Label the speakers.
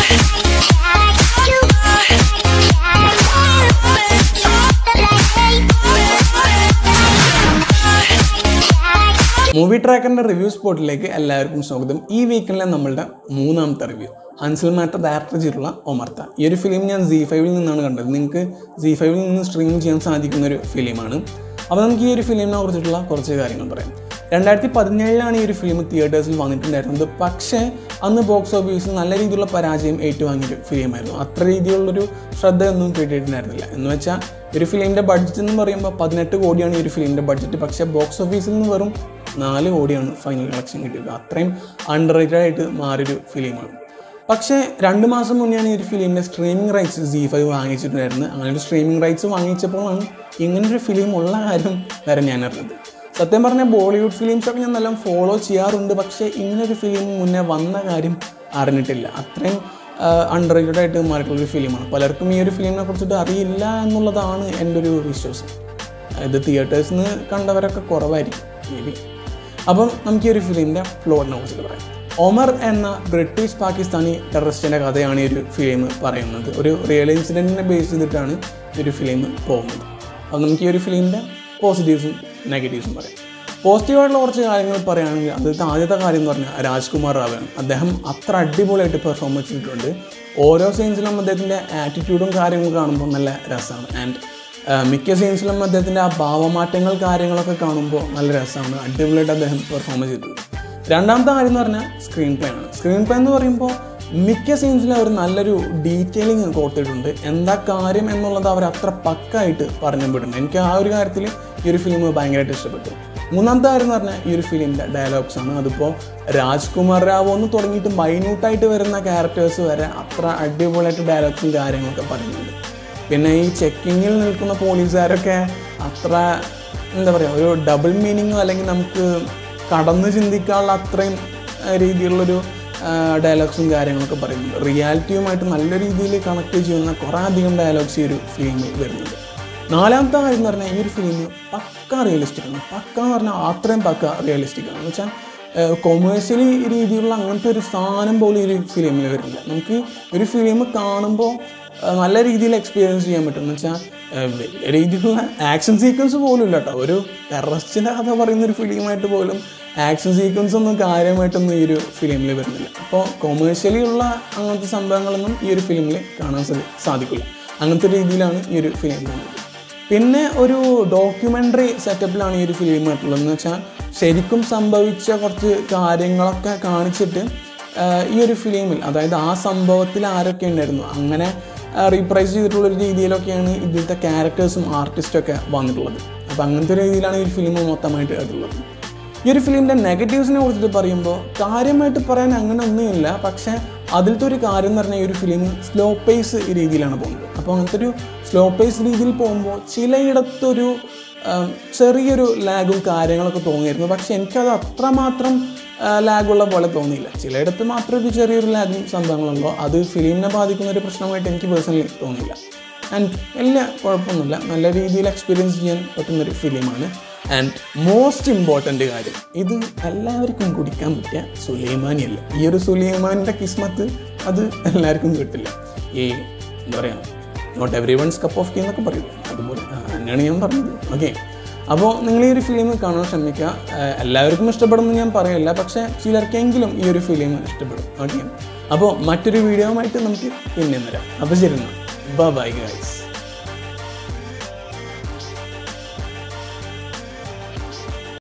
Speaker 1: movie ട്രാക്കറിന്റെ review സ്പോട്ടിലേക്ക് എല്ലാവർക്കും സ്വാഗതം ഈ വീക്കിലെ നമ്മളുടെ മൂന്നാമത്തെ റിവ്യൂ ഹൻസൽ മാറ്റർ ഡയറക്ടർ ചെയ്തിട്ടുള്ള ഒമർത്ത ഈ ഒരു ഫിലിം ഞാൻ സി ഫൈവിൽ നിന്നാണ് കണ്ടത് നിങ്ങൾക്ക് സി ഫൈവിൽ നിന്ന് സ്ട്രീം ചെയ്യാൻ സാധിക്കുന്ന ഒരു ഫിലിമാണ് അപ്പോൾ നമുക്ക് ഈ ഒരു ഫിലിമിനെ കുറിച്ചിട്ടുള്ള കുറച്ച് കാര്യങ്ങൾ പറയാം രണ്ടായിരത്തി പതിനേഴിലാണ് ഈ ഒരു ഫിലിം തിയേറ്റേഴ്സിൽ വന്നിട്ടുണ്ടായിരുന്നത് പക്ഷേ അന്ന് ബോക്സ് ഓഫീസിൽ നല്ല രീതിയിലുള്ള പരാജയം ഏറ്റുവാങ്ങിയൊരു ഫിലിമായിരുന്നു അത്ര രീതിയിലുള്ളൊരു ശ്രദ്ധയൊന്നും കിട്ടിയിട്ടുണ്ടായിരുന്നില്ല എന്ന് വെച്ചാൽ ഒരു ഫിലിമിൻ്റെ ബഡ്ജറ്റ് എന്ന് പറയുമ്പോൾ പതിനെട്ട് കോടിയാണ് ഈ ഒരു ഫിലിമിൻ്റെ ബഡ്ജറ്റ് പക്ഷേ ബോക്സ് ഓഫീസിൽ നിന്ന് വെറും നാല് കോടിയാണ് ഫൈനൽ കളക്ഷൻ കിട്ടിയത് അത്രയും അണ്ടർ റേറ്റഡ് ആയിട്ട് മാറിയൊരു ഫിലിമാണ് പക്ഷേ രണ്ട് മാസം മുന്നെയാണ് ഈ ഒരു ഫിലിമിൻ്റെ സ്ട്രീമിംഗ് റൈറ്റ്സ് സി ഫൈവ് വാങ്ങിച്ചിട്ടുണ്ടായിരുന്നത് അങ്ങനെ ഒരു സ്ട്രീമിംഗ് റൈറ്റ്സ് വാങ്ങിച്ചപ്പോഴാണ് ഇങ്ങനൊരു ഫിലിം ഉള്ള കാര്യം വരെ ഞാൻ അറിഞ്ഞത് സത്യം പറഞ്ഞാൽ ബോളിവുഡ് ഫിലിംസൊക്കെ ഞാൻ നല്ല ഫോളോ ചെയ്യാറുണ്ട് പക്ഷേ ഇങ്ങനൊരു ഫിലിം മുന്നേ വന്ന കാര്യം അറിഞ്ഞിട്ടില്ല അത്രയും അണ്ടർ റേറ്റഡ് ആയിട്ട് മാറിയിട്ടുള്ളൊരു ഫിലിമാണ് പലർക്കും ഈ ഒരു ഫിലിമിനെ കുറിച്ചിട്ട് അറിയില്ല എന്നുള്ളതാണ് എൻ്റെ ഒരു വിശ്വാസം ഇത് തിയേറ്റേഴ്സിൽ നിന്ന് കണ്ടവരൊക്കെ കുറവായിരിക്കും മേ ബി അപ്പം നമുക്ക് ഈ ഒരു ഫിലിമിൻ്റെ പ്ലോട്ടിനെ കുറിച്ചിട്ട് പറയാം ഒമർ എന്ന ബ്രിട്ടീഷ് പാകിസ്ഥാനി ടെററിസ്റ്റിൻ്റെ കഥയാണ് ഈ ഒരു ഫിലിം പറയുന്നത് ഒരു റിയൽ ഇൻസിഡൻറ്റിനെ ബേസ് ചെയ്തിട്ടാണ് ഈ ഒരു ഫിലിം പോകുന്നത് അപ്പം നമുക്ക് ഈ ഒരു ഫിലിമിൻ്റെ പോസിറ്റീവ്സും നെഗറ്റീവ്സും പറയാം പോസിറ്റീവായിട്ടുള്ള കുറച്ച് കാര്യങ്ങൾ പറയുകയാണെങ്കിൽ അതിലത്തെ ആദ്യത്തെ കാര്യം എന്ന് പറഞ്ഞാൽ രാജ്കുമാർ റാവാണ് അദ്ദേഹം അത്ര അടിപൊളിയായിട്ട് പെർഫോം ചെയ്തിട്ടുണ്ട് ഓരോ സീൻസിലും അദ്ദേഹത്തിൻ്റെ ആറ്റിറ്റ്യൂഡും കാര്യങ്ങളും കാണുമ്പോൾ നല്ല രസമാണ് ആൻഡ് മിക്ക സീൻസിലും അദ്ദേഹത്തിൻ്റെ ആ ഭാവമാറ്റങ്ങൾ കാര്യങ്ങളൊക്കെ കാണുമ്പോൾ നല്ല രസമാണ് അടിപൊളിയായിട്ട് അദ്ദേഹം പെർഫോം ചെയ്തിട്ടുണ്ട് രണ്ടാമത്തെ കാര്യം എന്ന് പറഞ്ഞാൽ സ്ക്രീൻ പ്ലേ ആണ് സ്ക്രീൻ പ്ലേ എന്ന് പറയുമ്പോൾ മിക്ക സീൻസിലും അവർ നല്ലൊരു ഡീറ്റെയിലിംഗ് കൊടുത്തിട്ടുണ്ട് എന്താ കാര്യം എന്നുള്ളത് അവർ അത്ര പക്കായിട്ട് പറഞ്ഞു വിടുന്നുണ്ട് എനിക്ക് ആ ഒരു കാര്യത്തിൽ ഈ ഒരു ഫിലിം ഭയങ്കരമായിട്ട് ഇഷ്ടപ്പെട്ടു മൂന്നാമത്തെ കാര്യം എന്ന് പറഞ്ഞാൽ ഈ ഒരു ഫിലിമിൻ്റെ ഡയലോഗ്സ് ആണ് അതിപ്പോൾ രാജ്കുമാർ റാവു എന്ന് തുടങ്ങിയിട്ട് മൈന്യൂട്ടായിട്ട് വരുന്ന ക്യാരക്ടേഴ്സ് വരെ അത്ര അടിപൊളിയായിട്ട് ഡയലോഗ്സും കാര്യങ്ങളൊക്കെ പറയുന്നുണ്ട് പിന്നെ ഈ ചെക്കിങ്ങിൽ നിൽക്കുന്ന പോലീസുകാരൊക്കെ അത്ര എന്താ പറയുക ഒരു ഡബിൾ മീനിങ്ങോ അല്ലെങ്കിൽ നമുക്ക് കടന്ന് ചിന്തിക്കാനുള്ള അത്രയും ആ, രീതിയിലുള്ളൊരു ഡയലോഗ്സും കാര്യങ്ങളൊക്കെ പറയുന്നുണ്ട് റിയാലിറ്റിയുമായിട്ട് നല്ല രീതിയിൽ കണക്ട് ചെയ്യുന്ന കുറേ അധികം ഡയലോഗ്സ് ഈ ഒരു ഫിലിമിൽ വരുന്നുണ്ട് നാലാമത്തെ കാര്യം എന്ന് പറഞ്ഞാൽ ഈ ഒരു ഫിലിം പക്ക റിയലിസ്റ്റിക് ആണ് പക്ക എന്ന് പറഞ്ഞാൽ അത്രയും പക്ക റിയലിസ്റ്റിക് ആണ് എന്ന് വെച്ചാൽ കൊമേഴ്ഷ്യലി രീതിയിലുള്ള അങ്ങനത്തെ ഒരു സാധനം പോലും ഈ ഒരു ഫിലിമിൽ വരുന്നില്ല നമുക്ക് ഒരു ഫിലിം കാണുമ്പോൾ ആ, നല്ല രീതിയിൽ എക്സ്പീരിയൻസ് ചെയ്യാൻ പറ്റും എന്ന് വെച്ചാൽ വലിയ രീതിയിലുള്ള ആക്ഷൻ സീക്വൻസ് പോലും ഇല്ല കേട്ടോ ഒരു ടെററിസ്റ്റിൻ്റെ കഥ പറയുന്ന ഒരു ഫിലിമായിട്ട് പോലും ആക്ഷൻ സീക്വൻസ് ഒന്നും കാര്യമായിട്ടൊന്നും ഈ ഒരു ഫിലിമിൽ വരുന്നില്ല അപ്പോൾ കൊമേഴ്ഷ്യലി ഉള്ള അങ്ങനത്തെ സംഭവങ്ങളൊന്നും ഈ ഒരു ഫിലിമിൽ കാണാൻ സാധി- സാധിക്കില്ല അങ്ങനത്തെ രീതിയിലാണ് ഈ ഒരു ഫിലിം പോകുന്നത് പിന്നെ ഒരു ഡോക്യുമെൻ്ററി സെറ്റപ്പിലാണ് ഈ ഒരു ഫിലിം ആയിട്ടുള്ളത് എന്ന് വെച്ചാൽ ശരിക്കും സംഭവിച്ച കുറച്ച് കാര്യങ്ങളൊക്കെ കാണിച്ചിട്ട് ആഹ് ഈ ഒരു ഫിലിമിൽ അതായത് ആ സംഭവത്തിൽ ആരൊക്കെ ഉണ്ടായിരുന്നു അങ്ങനെ റീപ്രൈസ് ചെയ്തിട്ടുള്ള ഒരു രീതിയിലൊക്കെയാണ് ഇതിലത്തെ ക്യാരക്ടേഴ്സും ആർട്ടിസ്റ്റും ഒക്കെ വന്നിട്ടുള്ളത് അപ്പോൾ അങ്ങനത്തെ ഒരു രീതിയിലാണ് ഈ ഒരു ഫിലിം മൊത്തമായിട്ട് ആയിട്ടുള്ളത് ഈ ഒരു ഫിലിമിൻ്റെ നെഗറ്റീവ്സിനെ കുറിച്ചിട്ട് പറയുമ്പോൾ കാര്യമായിട്ട് പറയാൻ അങ്ങനെ ഒന്നുമില്ല പക്ഷേ അതിലത്തെ ഒരു കാര്യം എന്ന് പറഞ്ഞാൽ ഈ ഒരു ഫിലിം സ്ലോ പേസ് രീതിയിലാണ് പോകുന്നത് അപ്പോൾ അങ്ങനത്തെ ഒരു സ്ലോ പേസ് രീതിയിൽ പോകുമ്പോൾ ചിലയിടത്തൊരു ആം, ചെറിയൊരു ലാഗും കാര്യങ്ങളൊക്കെ തോന്നിയിരുന്നു പക്ഷെ എനിക്കത് അത്രമാത്രം ലാഗുള്ള പോലെ തോന്നിയില്ല ചിലയിടത്ത് മാത്രം ഒരു ചെറിയൊരു ലാഗും സംഭവങ്ങളുണ്ടോ അത് ഫിലിമിനെ ബാധിക്കുന്ന ഒരു പ്രശ്നമായിട്ട് എനിക്ക് പേഴ്സണലി തോന്നിയില്ല ആൻഡ് വലിയ കുഴപ്പമൊന്നുമില്ല നല്ല രീതിയിൽ എക്സ്പീരിയൻസ് ചെയ്യാൻ പറ്റുന്നൊരു ഫിലിമാണ് ആൻഡ് മോസ്റ്റ് ഇമ്പോർട്ടൻ്റ് കാര്യം ഇത് എല്ലാവർക്കും കുടിക്കാൻ പറ്റിയ സുലൈമാനി അല്ല ഈ ഒരു സുലൈമാനിൻ്റെ കിസ്മത്ത് അത് എല്ലാവർക്കും കിട്ടില്ല ഈ എന്താ പറയുക not every one's cup of tea എന്നൊക്കെ പറയില്ല അതുപോലെ ആ, തന്നെയാണ് ഞാൻ പറഞ്ഞത് ഓക്കെ അപ്പോൾ നിങ്ങൾ ഈ ഒരു ഫിലിം കാണാൻ ശ്രമിക്കുക ആ, എല്ലാവർക്കും ഇഷ്ടപ്പെടുമെന്ന് ഞാൻ പറയില്ല പക്ഷേ ചിലർക്കെങ്കിലും ഈ ഒരു ഫിലിം ഇഷ്ടപ്പെടും ഓക്കെ അപ്പോൾ മറ്റൊരു വീഡിയോ ആയിട്ട് നമുക്ക് പിന്നെ വരാം അപ്പോൾ ശരി എന്നാൽ ബൈ ഗൈസ്